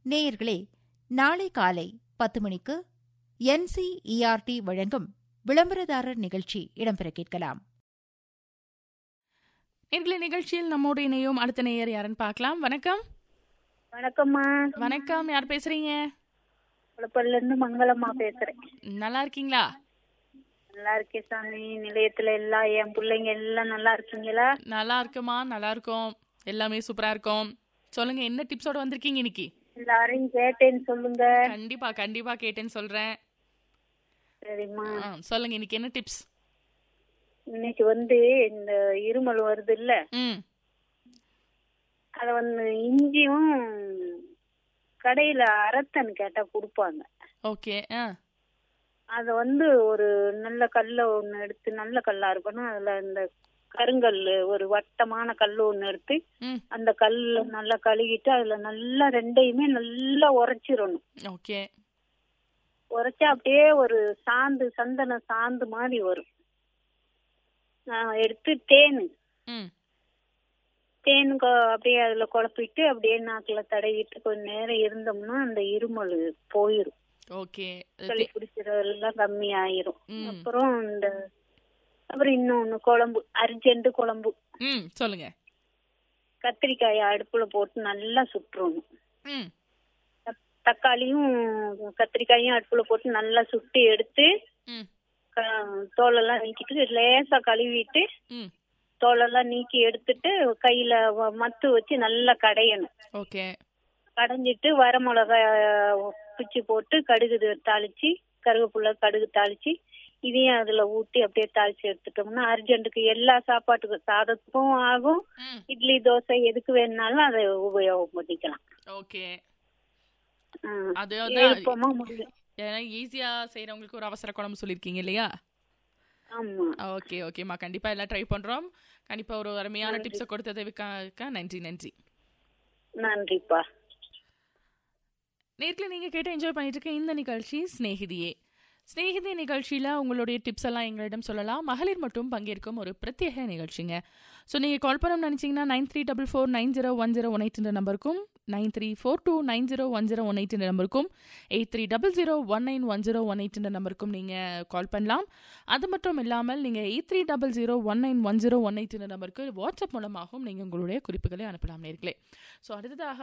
நேயர்களே நாளை காலை பத்து மணிக்கு என்சிஇஆர்டி வழங்கும் விளம்பரதாரர் நிகழ்ச்சி இடம்பெற கேட்கலாம் நேர்களை நிகழ்ச்சியில் நம்மோடு இணையும் அடுத்த நேயர் யாருன்னு பார்க்கலாம் வணக்கம் வணக்கம்மா வணக்கம் யார் பேசுறீங்க குளப்பல்ல இருந்து மங்களம்மா பேசுறேன் நல்லா இருக்கீங்களா நல்லா இருக்கேன் சாமி நிலையத்துல எல்லாம் என் பிள்ளைங்க எல்லாம் நல்லா இருக்கீங்களா நல்லா இருக்குமா நல்லா இருக்கோம் எல்லாமே சூப்பரா இருக்கும் சொல்லுங்க என்ன டிப்ஸோட வந்திருக்கீங்க இன்னைக்கு எல்லாரையும் கேட்டேன்னு சொல்லுங்க கண்டிப்பா கண்டிப்பா கேட்டேன்னு சொல்றேன் சரிம்மா ஆ, சொல்லுங்க இன்னைக்கு என்ன டிப்ஸ் இன்னைக்கு வந்து இந்த இருமல் வருது இல்ல ம் அத வந்து இஞ்சியும் கடையில அரத்தன் கேட்டா கொடுப்பாங்க ஓகே ஆ அத வந்து ஒரு நல்ல கல்ல ஒண்ணு எடுத்து நல்ல கல்லா இருக்கணும் அதுல இந்த கருங்கல் ஒரு வட்டமான கல் ஒண்ணு எடுத்து ம் அந்த கல்ல நல்லா கழுவிட்டு அதுல நல்லா ரெண்டையுமே நல்லா உரைச்சிடணும் ஓகே உரைச்சா அப்படியே ஒரு சாந்து சந்தன சாந்து மாதிரி வரும் ஆஹ் எடுத்து தேன் ம் தேன் கொ- அப்படியே அதுல குழப்பிட்டு அப்படியே நாக்குல தடவிட்டு கொஞ்ச நேரம் இருந்தோம்னா அந்த இருமல் போயிரும் ஓகே சளி பிடிக்கிறதெல்லாம் கம்மி ஆயிரும் ம். அப்புறம் இந்த அப்புறம் இன்னொன்னு குழம்பு அர்ஜென்ட் குழம்பு ம் சொல்லுங்க கத்திரிக்காயை அடுப்புல போட்டு நல்லா சுட்டுறணும் ம் தக்- தக்காளியும் கத்திரிக்காயும் அடுப்புல போட்டு நல்லா சுட்டு எடுத்து ம் க- தோலெல்லாம் நீக்கிட்டு லேசா கழுவிட்டு ம் தோலெல்லாம் நீக்கி எடுத்துட்டு கையில வ- மத்து வச்சு நல்லா கடையணும் ஓகே கடைஞ்சிட்டு வர மிளகாய் பிச்சு போட்டு கடுகு இது தாளிச்சு கருவேப்பிலை கடுகு தாளிச்சு இதையும் அதுல ஊத்தி அப்படியே தாளிச்சு எடுத்துட்டோம்னா அர்ஜென்ட்டுக்கு எல்லா சாப்பாட்டுக்கும் சாதத்துக்கும் ஆகும் ம் இட்லி தோசை எதுக்கு வேணுனாலும் அதை உபயோகம் பண்ணிக்கலாம் ஓகே ம். அது வந்து எளுப்பமா முடியும் ஏன்னா ஈஸியா செய்யறவங்களுக்கு ஒரு அவசர குழம்பு சொல்லியிருக்கீங்க இல்லையா ஆமா ஓகே ஓகேம்மா கண்டிப்பா எல்லாம் ட்ரை பண்றோம் கண்டிப்பா ஒரு அருமையான டிப்ஸை கொடுத்ததுக்காக நன்றி நன்றி நன்றிப்பா நேர்ல நீங்க கேட்டு என்ஜாய் பண்ணிட்டு இருக்க இந்த நிகழ்ச்சி ஸ்நேகிதியே ஸ்நேகிதி நிகழ்ச்சியில உங்களுடைய டிப்ஸ் எல்லாம் எங்களிடம் சொல்லலாம் மகளிர் மட்டும் பங்கேற்கும் ஒரு பிரத்யேக நிகழ்ச்சிங்க ஸோ நீங்க கால் பண்ணணும்னு நினைச்சீங்கன்னா nine three double four nine zero one zero one eight நம்பருக்கும் nine three four two nine zero one zero one eight நம்பருக்கும் eight three double zero one nine one zero one eight நம்பருக்கும் நீங்க call பண்ணலாம் அது மட்டும் இல்லாமல் நீங்க eight three double zero one nine one zero one eight நம்பருக்கு WhatsApp மூலமாகவும் நீங்க உங்களுடைய குறிப்புகளை அனுப்பலாம் நேர்களே ஸோ அடுத்ததாக